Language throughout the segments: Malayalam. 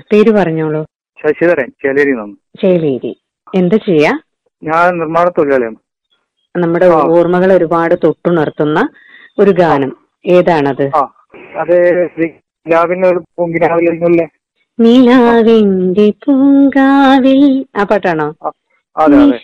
പേര് പറഞ്ഞോളൂ ശശിധരൻ ചേലേരി നിന്നു ചേലേരി എന്താ ചെയ്യാ ഞാൻ നിർമ്മാണ തൊഴിലാളിയാണ് നമ്മുടെ ആ. ഓർമ്മകൾ ഒരുപാട് തൊട്ടുണർത്തുന്ന ഒരു ഗാനം ഏതാണത് ആ അതെ രാവിലെ പൂങ്കിനാവിലെ നിലാവിന്റെ പൂങ്കാവിൽ ആ പാട്ടാണോ അതെ അതെ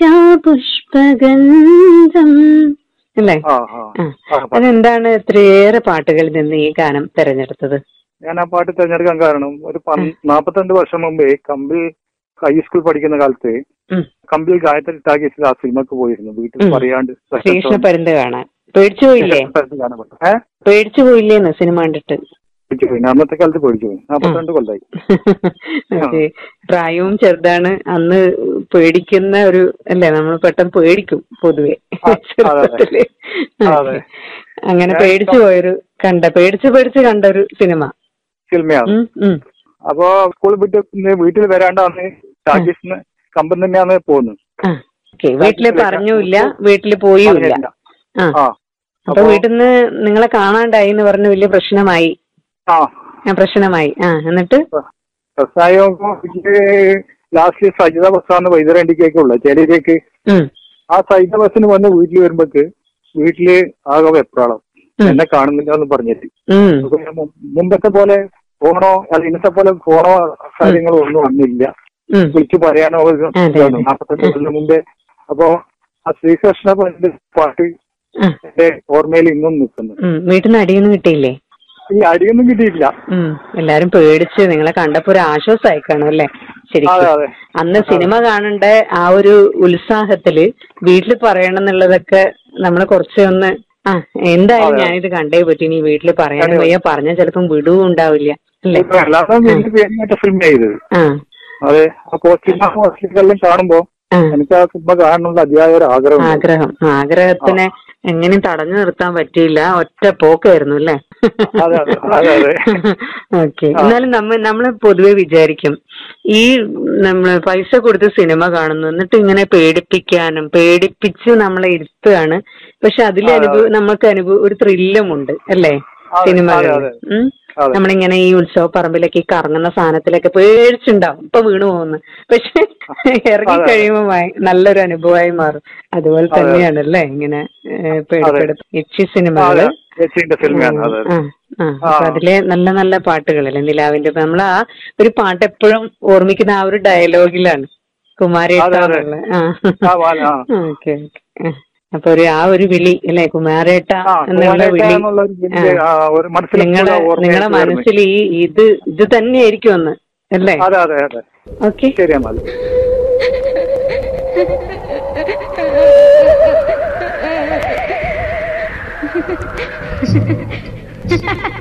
പുഷ്പഗന്ധം അല്ലേ ആ ആ ആ. ആ, പാ- അതെന്താണ് ഇത്രയേറെ പാട്ടുകളിൽ നിന്ന് ഈ ഗാനം തിരഞ്ഞെടുത്തത് ഞാൻ ആ പാട്ട് തിരഞ്ഞെടുക്കാൻ കാരണം ഒരു പന്ത്- നാപ്പത്തിരണ്ട് വർഷം മുമ്പേ കമ്പിൽ ഹൈസ്കൂൾ പഠിക്കുന്ന കാലത്ത് ഉം. കമ്പിൽ ഗായത്രി ടാഗീസിൽ ആ സിനിമക്ക് പോയിരുന്നു വീട്ടിൽ ഉം. പറയാണ്ട് ശ്രീകൃഷ്ണ പരുന്ത് കാണാൻ പേടിച്ചു പോയില്ലേ ഏഹ് പേടിച്ചു പോയില്ലേന്ന് സിനിമ കണ്ടിട്ട് പേടിച്ചു പോയി അന്നത്തെ കാലത്ത് പേടിച്ചു പോയി നാപ്പത്തിരണ്ട് കൊല്ലായി ഓക്കേ. പ്രായവും ചെറുതാണ് അന്ന് പേടിക്കുന്ന ഒരു അല്ലേ നമ്മൾ പെട്ടെന്ന് പേടിക്കും പൊതുവെ ആ, അതെ, അതെ. ചെറുപ്പത്തില് അതെ. ഓക്കേ. അങ്ങനെ ഞാൻ പേടിച്ചു പോയൊരു കണ്ട പേടിച്ച് പേടിച്ച് കണ്ട ഒരു സിനിമ സിനിമയാണ് ഉം, ഉം. അപ്പോ സ്കൂൾ വിട്ട് പിന്നെ വീട്ടിൽ വരാണ്ടാണ് ടാഗീസിന് കമ്പം തന്നെയാണ് പോകുന്നത് ആ ഓക്കെ വീട്ടില് പറഞ്ഞൂല്ല വീട്ടില് പോയുമില്ല പറഞ്ഞില്ല. ആ ആ അപ്പൊ അപ്പോ- വീട്ടിൽ നിന്ന് നിങ്ങളെ കാണാണ്ടായി എന്ന് പറഞ്ഞ് വലിയ പ്രശ്നമായി ആ ആ പ്രശ്നമായി ആ എന്നിട്ട് വ്യവസായം ലാസ്റ്റ് സജിത ബസ്സാണ് വൈദ്യരണ്ടിക്കേക്ക് ഉള്ളത് ചേരിയിലേക്ക് ഉം, ആ സജിത ബസ്സിന് വന്ന് വീട്ടിൽ വരുമ്പോക്ക് വീട്ടില് ആകെ വെപ്രാളം ഉം. എന്നെ കാണുന്നില്ല എന്ന് പറഞ്ഞിട്ട് ഉം, അപ്പൊ ഞാൻ മു- മുമ്പത്തെ പോലെ ഫോണോ അല്ല ഇന്നത്തെ പോലെ ഫോണോ കാര്യങ്ങളോ ഒന്നും വന്നില്ല ഉം. വിളിച്ചു പറയാനോ അതെ, അതെ. നാൽപ്പത്തഞ്ച് കൊല്ലം മുമ്പേ അപ്പോ ആ ശ്രീകൃഷ്ണ പണ്ട് പാട്ട് ആ, എന്റെ ഓർമ്മയിൽ ഇന്നും നിൽക്കുന്നു ഉം. വീട്ടിൽ നിന്ന് അടിയൊന്നും കിട്ടിയില്ലേ ഈ അടിയൊന്നും കിട്ടിയില്ല ഉം. എല്ലാരും പേടിച്ച് നിങ്ങളെ കണ്ടപ്പോ ഒരു ആശ്വാസമായി കാണും അല്ലേ അതെ ശരിക്കും അതെ അന്ന് സിനിമ കാണേണ്ട ആ ഒരു ഉത്സാഹത്തില് വീട്ടിൽ പറയണം എന്നുള്ളതൊക്കെ നമ്മൾ കുറച്ചൊന്ന് ആ എന്തായാലും അതെ. ഞാനിത് കണ്ടേ പറ്റി ഇനി വീട്ടിൽ പറയാനും കണ്ടേ വയ്യ പറഞ്ഞ ചിലപ്പം വിടുവും ഉണ്ടാവില്ല അല്ലേ ഇപ്പൊ അല്ലാതെ വലിയ പേരിനൊക്കെ ഫിലിം ചെയ്തത് ആ അതെ ആ പോസ്റ്റിംഗ് ഹോസ്പിറ്റലെല്ലാം കാണുമ്പോ ആ എനിക്ക് ആ സിനിമ കാണണമെന്നുള്ള അതിയായ ഒരു ആഗ്രഹം ആഗ്രഹം ആഗ്രഹത്തിനെ എങ്ങനെയും തടഞ്ഞു നിർത്താൻ പറ്റിയില്ല ഒറ്റ പോക്കായിരുന്നു അല്ലേ അതെ, അതെ, അതെ, അതെ. ഓക്കെ ആ. എന്നാലും നമ്മ നമ്മള് പൊതുവെ വിചാരിക്കും ഈ നമ്മള് പൈസ കൊടുത്ത് സിനിമ കാണുന്നു എന്നിട്ട് ഇങ്ങനെ പേടിപ്പിക്കാനും പേടിപ്പിച്ച് നമ്മളെ ഇരുത്തുകയാണ് പക്ഷെ അതിൽ അതെ, അനുഭവ അതെ. നമുക്ക് അനുഭവ ഒരു ത്രില്ലും ഉണ്ട് അല്ലേ അതെ, സിനിമകൾ അതെ, അതെ. ഉം അതെ. നമ്മളിങ്ങനെ ഈ ഉത്സവ പറമ്പിലൊക്കെ ഈ കറങ്ങുന്ന സാധനത്തിലൊക്കെ പേടിച്ചുണ്ടാവും ഇപ്പൊ വീണു പോകുന്നു പക്ഷെ ഇറങ്ങി അതെ. കഴിയുമ്പോ ഭയ- നല്ലൊരു അനുഭവമായി മാറും അതുപോലെ അതെ. തന്നെയാണല്ലേ ഇങ്ങനെ ഏഹ്, പേടിപ്പെടുത്തും യക്ഷി സിനിമകള് യക്ഷിന്റെ സിനിമയാണ് അതെ ആ, ആ. അപ്പൊ ആ. അതിലെ നല്ല നല്ല പാട്ടുകളല്ലേ നിലാവിന്റെ നമ്മൾ ആ ഒരു പാട്ട് എപ്പോഴും ഓർമ്മിക്കുന്ന ആ ഒരു ഡയലോഗിലാണ് കുമാരേട്ട അതെ, അതെ. എന്നുള്ള. ആ ആ, വാ- ആ. ഓക്കെ ഓക്കെ അപ്പൊ ഒരു ആ ഒരു വിളി അല്ലെ കുമാരേട്ട ആ, എന്നുള്ള കുമാരേട്ട വിളി എന്നുള്ള ഒരു വലിയ, ആ. ആ, ഒരു മനസ്സിൽ നിങ്ങളെ എപ്പോഴും ഓർമ്മയായിട്ട് നിങ്ങളെ വരുന്നത്. മനസ്സിൽ ഈ ഇത് ഇത് തന്നെയായിരിക്കും ഒന്ന് അല്ലേ അതെ അതെ അതെ ഓക്കെ ശരി എന്നാൽ Ha ha ha!